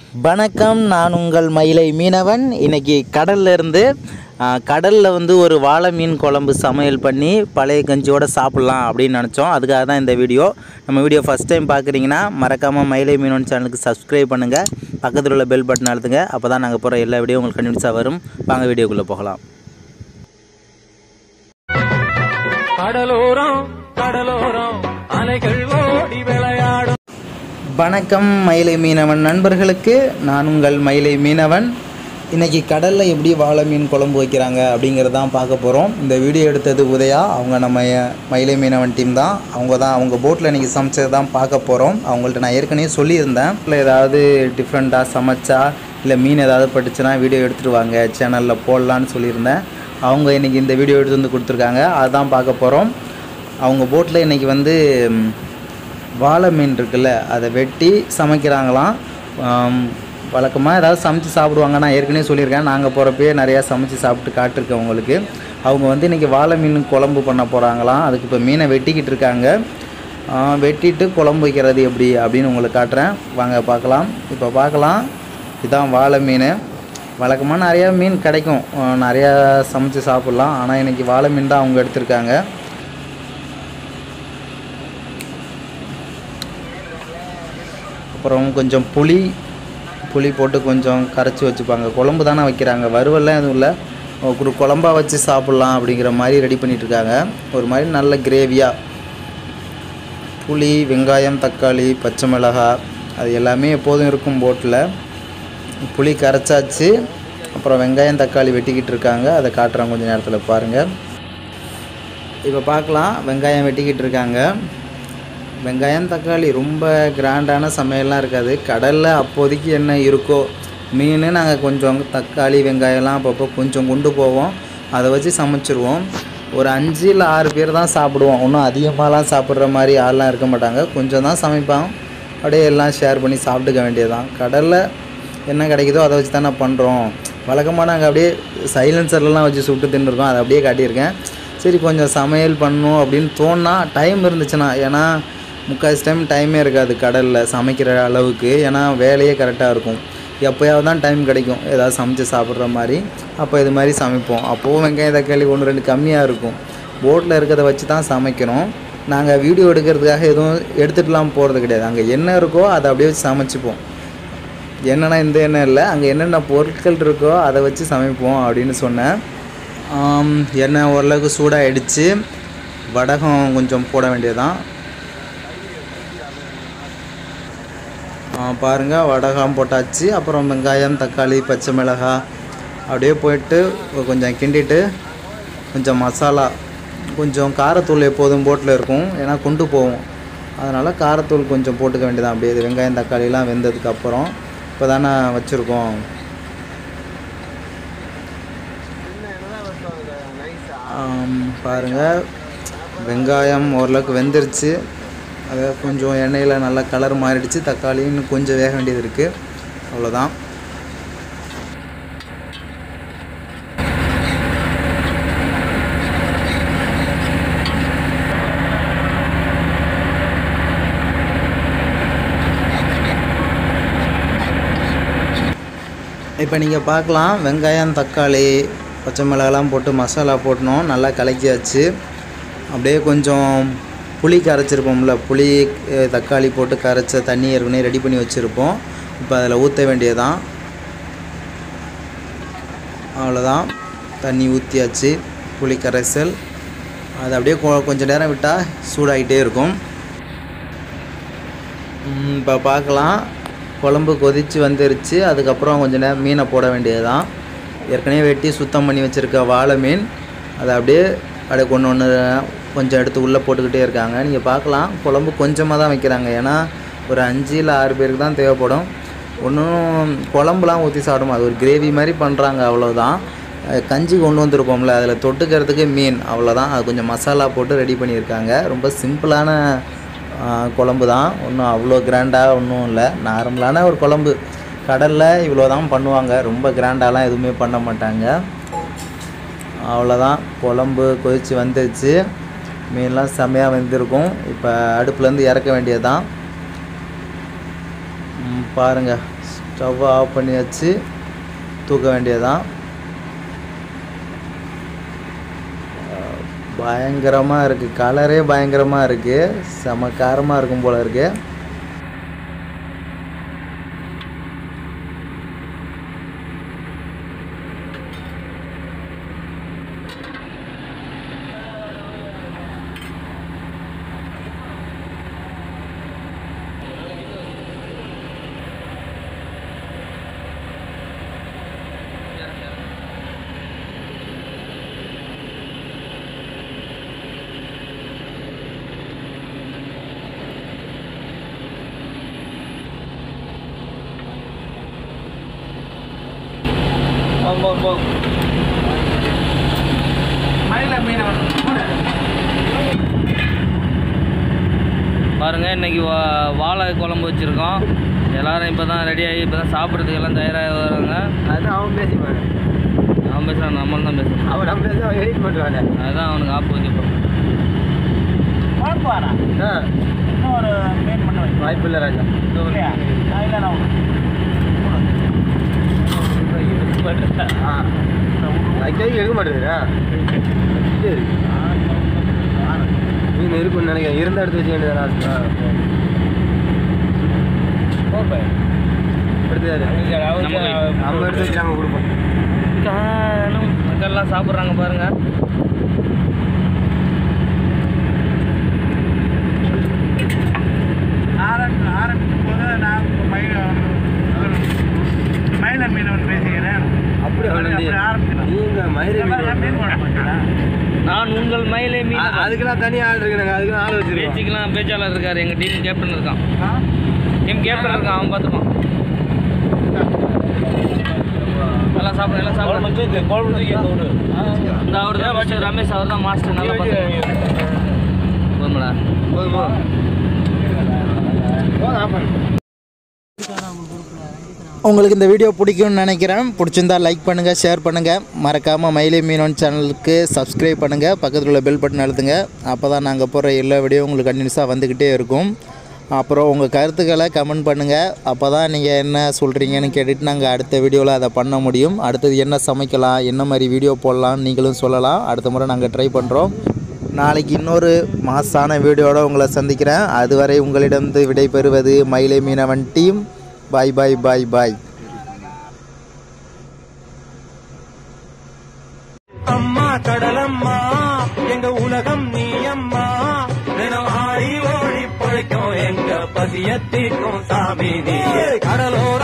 வணக்கம் நான் உங்கள் மயிலை மீனவன் இன்னைக்கு கடல்ல இருந்து கடலில் வந்து ஒரு வாழை மீன் குழம்பு சமையல் பண்ணி பழைய கஞ்சியோட சாப்பிட்லாம் அப்படின்னு நினச்சோம் அதுக்காக தான் இந்த வீடியோ நம்ம வீடியோ ஃபஸ்ட் டைம் பார்க்குறீங்கன்னா மறக்காமல் மயிலை மீனவன் சேனலுக்கு சப்ஸ்கிரைப் பண்ணுங்கள் பக்கத்தில் உள்ள பெல் பட்டன் அழுத்துங்க அப்போ தான் நாங்கள் போகிற எல்லா வீடியோ உங்களுக்கு கண்டிப்பாக வரும் வாங்க வீடியோக்குள்ளே போகலாம் கடலோரம் கடலோரம் அலைகள் ஓடி விளையாடும் வணக்கம் மயிலை மீனவன் நண்பர்களுக்கு நான் உங்கள் மயிலை மீனவன் இன்னைக்கு கடலில் எப்படி வாழை மீன் குழம்பு வைக்கிறாங்க அப்படிங்கிறதான் பார்க்க போகிறோம் இந்த வீடியோ எடுத்தது உதயா அவங்க நம்ம மயிலை மீனவன் டீம் தான் அவங்க தான் அவங்க போட்டில் இன்றைக்கி சமைச்சது தான் பார்க்க போகிறோம் அவங்கள்ட்ட நான் ஏற்கனவே சொல்லியிருந்தேன் இல்லை ஏதாவது டிஃப்ரெண்ட்டாக சமைச்சா இல்லை மீன் ஏதாவது பட்டுச்சுன்னா வீடியோ எடுத்துகிட்டு வாங்க சேனலில் போடலான்னு சொல்லியிருந்தேன் அவங்க இன்றைக்கி இந்த வீடியோ எடுத்து வந்து கொடுத்துருக்காங்க அதுதான் பார்க்க போகிறோம் அவங்க போட்டில் இன்றைக்கி வந்து ம், வாழை மீன் இருக்குல்ல அதை வெட்டி சமைக்கிறாங்களாம் வழக்கமாக ஏதாவது சமைச்சு சாப்பிடுவாங்க நான் ஏற்கனவே சொல்லியிருக்கேன் நாங்கள் போகிறப்பயே நிறையா சமைச்சு சாப்பிட்டு காட்டிருக்கேன் உங்களுக்கு அவங்க வந்து இன்றைக்கி வாழை மீன் குழம்பு பண்ண போகிறாங்களாம் அதுக்கு இப்போ மீனை வெட்டிக்கிட்டு இருக்காங்க ஆ, வெட்டிட்டு குழம்பு வைக்கிறது எப்படி அப்படின்னு உங்களுக்கு காட்டுறேன் வாங்க பார்க்கலாம் இப்போ பார்க்கலாம் இதுதான் வாழை மீன் வழக்கமாக நிறையா மீன் கிடைக்கும் ஆ, நிறையா சமைச்சு சாப்பிட்லாம் ஆனால் இன்றைக்கி வாழை மீன் தான் அவங்க எடுத்திருக்காங்க அப்புறம் கொஞ்சம் புளி புளி போட்டு கொஞ்சம் கரைச்சி வச்சுப்பாங்க குழம்பு தானே வைக்கிறாங்க வறுவல்லாம் எதுவும் இல்லை ஒரு குழம்பா வச்சு சாப்பிட்லாம் அப்படிங்கிற மாதிரி ரெடி பண்ணிட்டு இருக்காங்க ஒரு மாதிரி நல்ல கிரேவியாக புளி வெங்காயம் தக்காளி பச்சை மிளகாய் அது எல்லாமே எப்போதும் இருக்கும் போட்டில் புளி கரைச்சாச்சு அப்புறம் வெங்காயம் தக்காளி வெட்டிக்கிட்டு இருக்காங்க அதை காட்டுறேன் கொஞ்சம் நேரத்தில் பாருங்கள் இப்போ பார்க்கலாம் வெங்காயம் வெட்டிக்கிட்டு இருக்காங்க வெங்காயம் தக்காளி ரொம்ப கிராண்டான சமையல்லாம் இருக்காது கடலில் அப்போதைக்கு என்ன இருக்கோ மீன் நாங்கள் கொஞ்சம் தக்காளி வெங்காயம்லாம் அப்பப்போ கொஞ்சம் கொண்டு போவோம் அதை வச்சு சமைச்சிருவோம் ஒரு அஞ்சு இல்லை ஆறு பேர் தான் சாப்பிடுவோம் ஒன்றும் அதிகமாகலாம் சாப்பிட்ற மாதிரி ஆள்லாம் இருக்க மாட்டாங்க கொஞ்சம் தான் சமைப்பான் அப்படியே எல்லாம் ஷேர் பண்ணி சாப்பிட்டுக்க வேண்டியதுதான் கடலில் என்ன கிடைக்குதோ அதை வச்சு தானே பண்ணுறோம் வழக்கமாக நாங்கள் அப்படியே சைலன்சர்லாம் வச்சு சுட்டு தின்னுருக்கோம் அதை அப்படியே காட்டியிருக்கேன் சரி கொஞ்சம் சமையல் பண்ணணும் அப்படின்னு தோணுனா டைம் இருந்துச்சுன்னா ஏன்னா முக்கால்வாசி டைம் டைமே இருக்காது கடலில் சமைக்கிற அளவுக்கு ஏன்னா வேலையே கரெக்டாக இருக்கும் எப்போயாவது தான் டைம் கிடைக்கும் ஏதாவது சமைச்சு சாப்பிட்ற மாதிரி அப்போ இது மாதிரி சமைப்போம் அப்போவும் வெங்காயம் தக்காளி ஒன்று ரெண்டு கம்மியாக இருக்கும் போட்டில் இருக்கிறத வச்சு தான் சமைக்கணும் நாங்கள் வீடியோ எடுக்கிறதுக்காக எதுவும் எடுத்துகிட்டுலாம் போகிறது கிடையாது அங்கே என்ன இருக்கோ அதை அப்படியே வச்சு சமைச்சிப்போம் என்னென்னா இந்த எண்ணெய் இல்லை அங்கே என்னென்ன பொருட்கள் இருக்கோ அதை வச்சு சமைப்போம் அப்படின்னு சொன்னேன் ஆம், எண்ணெய் ஓரளவுக்கு சூடாகிடுச்சு வடகம் கொஞ்சம் போட வேண்டியதுதான் பாருங்கள் வடகம் போட்டாச்சு அப்புறம் வெங்காயம் தக்காளி பச்சை மிளகாய் அப்படியே போயிட்டு கொஞ்சம் கிண்டிட்டு கொஞ்சம் மசாலா கொஞ்சம் காரத்தூள் எப்போதும் போட்டில் இருக்கும் ஏன்னா கொண்டு போவோம் அதனால் காரத்தூள் கொஞ்சம் போட்டுக்க வேண்டியதான் அப்படியே இது வெங்காயம் தக்காளிலாம் வெந்ததுக்கு அப்புறம் இப்போ தானே வச்சுருக்கோம் பாருங்கள் வெங்காயம் ஓரளவுக்கு வெந்துருச்சு அதை கொஞ்சம் எண்ணெயில் நல்லா கலர் மாறிடுச்சு தக்காளி இன்னும் கொஞ்சம் வேக வேண்டியது இருக்குது அவ்வளோதான் இப்போ நீங்கள் பார்க்கலாம் வெங்காயம் தக்காளி பச்சை மிளகாலாம் போட்டு மசாலா போட்டணும் நல்லா கலக்கியாச்சு அப்படியே கொஞ்சம் புளி கரைச்சிருப்போம்ல புளி அஹ், தக்காளி போட்டு கரைச்ச தண்ணி ஏற்கனவே ரெடி பண்ணி வச்சுருப்போம் இப்போ அதில் ஊற்ற வேண்டியதான் அவ்வளோதான் தண்ணி ஊற்றியாச்சு புளி கரைசல் அது அப்படியே கொ- கொஞ்ச நேரம் விட்டால் சூடாகிட்டே இருக்கும் இப்போ பார்க்கலாம் குழம்பு கொதித்து வந்துருச்சு அதுக்கப்புறம் கொஞ்ச நேரம் மீனை போட வேண்டியதுதான் ஏற்கனவே வெட்டி சுத்தம் பண்ணி வச்சுருக்க வாழை மீன் அதை அப்படியே அப்படியே கொண்டு ஒன்று கொஞ்சம் எடுத்து உள்ளே போட்டுக்கிட்டே இருக்காங்க நீங்கள் பார்க்கலாம் குழம்பு கொஞ்சமாக தான் வைக்கிறாங்க ஏன்னா ஒரு அஞ்சு இல்லை ஆறு பேருக்கு தான் தேவைப்படும் ஒன்றும் குழம்புலாம் ஊற்றி சாப்பிடும் அது ஒரு கிரேவி மாதிரி பண்ணுறாங்க அவ்வளோதான் அஹ் கஞ்சி கொண்டு வந்திருப்போம்ல அதில் தொட்டுக்கிறதுக்கு மீன் அவ்வளோதான் அது கொஞ்சம் மசாலா போட்டு ரெடி பண்ணியிருக்காங்க ரொம்ப சிம்பிளான ஆஹ் குழம்பு தான் ஒன்றும் அவ்வளோ கிராண்டாக ஒன்றும் இல்லை நார்மலான ஒரு குழம்பு கடலில் இவ்வளோ தான் பண்ணுவாங்க ரொம்ப கிராண்டாலாம் எதுவுமே பண்ண மாட்டாங்க அவ்வளோதான் குழம்பு கொதித்து வந்துருச்சு மீன்லாம் செம்மையாக வெந்திருக்கும் இப்போ அடுப்புலேருந்து இறக்க வேண்டியது தான் பாருங்கள் ஸ்டவ்வை ஆஃப் பண்ணி வச்சு தூக்க வேண்டியதான் பயங்கரமாக இருக்குது கலரே பயங்கரமாக இருக்குது செம காரமாக இருக்கும் போல இருக்குது பாருங்க இன்னைக்கு வா- வாழை குழம்பு வச்சுருக்கோம் எல்லாரும் இப்போ தான் ரெடி ஆகி இப்போ தான் சாப்பிட்றதுக்கு எல்லாம் தயாராக வராங்க அதான் அவன் பேசிப்பாங்க அவன் பேசுகிறான் நம்மளும் தான் பேசுகிறோம் அவன் நம்ம பேச அவன் எடிட் பண்ணுவாங்க அதுதான் அவனுக்கு ஆப்பு வச்சு ஆ வாய்ப்பு இல்லை ராஜா ஆ அக்கேக்கு எடுக்க மாட்டேங்குதா சரி மீன் இருக்குன்னு நினைக்கிறேன் இருந்தா எடுத்து வச்சுக்க வேண்டியதா எடுத்து நமக்கு அவங்க எடுத்து வச்சு நாங்கள் கொடுப்போம் காணும் மக்கள்லாம் சாப்பிட்றாங்க பாருங்க அப்படி நீங்க மயிரை மீன் நான் உங்கள் மயிலை மீன் அ- அதுக்கெல்லாம் தனி ஆள் இருக்கு நாங்கள் அதுக்கெல்லாம் ஆள் வச்சிருக்கோம் பேச்சுக்கெல்லாம் பேச்சாளர் இருக்கார் எங்கள் டீம் கேப்டன் இருக்கான் டீம் கேப்டன் இருக்கான் அவன் பார்த்துப்பான் எல்லாம் சாப்பிடுங்க எல்லாம் சாப்பிடுங்க இந்த அவர் தான் மாஸ்டர் ரமேஷ் அவர் தான் மாஸ்டர் நல்லா பார்த்து போதுமாடா போதுமா போதும் ஆஃப் பண்ணு உங்களுக்கு இந்த வீடியோ பிடிக்கும்னு நினைக்கிறேன் பிடிச்சிருந்தா லைக் பண்ணுங்கள் ஷேர் பண்ணுங்கள் மறக்காமல் மயிலை மீனோன் சேனலுக்கு சப்ஸ்கிரைப் பண்ணுங்கள் பக்கத்தில் உள்ள பெல் பட்டன் அழுத்துங்க அப்போ தான் நாங்கள் போடுற எல்லா வீடியோ உங்களுக்கு கண்டினியூஸாக வந்துக்கிட்டே இருக்கும் அப்புறம் உங்கள் கருத்துக்களை கமெண்ட் பண்ணுங்கள் அப்போ தான் நீங்கள் என்ன சொல்கிறீங்கன்னு கேட்டுட்டு நாங்கள் அடுத்த வீடியோவில் அதை பண்ண முடியும் அடுத்தது என்ன சமைக்கலாம் என்ன மாதிரி வீடியோ போடலாம் நீங்களும் சொல்லலாம் அடுத்த முறை நாங்கள் ட்ரை பண்ணுறோம் நாளைக்கு இன்னொரு மாசான வீடியோட உங்களை சந்திக்கிறேன் அதுவரை உங்களிடம் விடைபெறுவது மயிலை மீனவன் டீம் பாய் பாய் பாய் பாய் அம்மா கடலம்மா எங்க உலகம் நீ அம்மா தினம் ஆடி ஓடி பொழைக்கும் எங்க பசியத்திற்கும் சாமி நீ கடலோர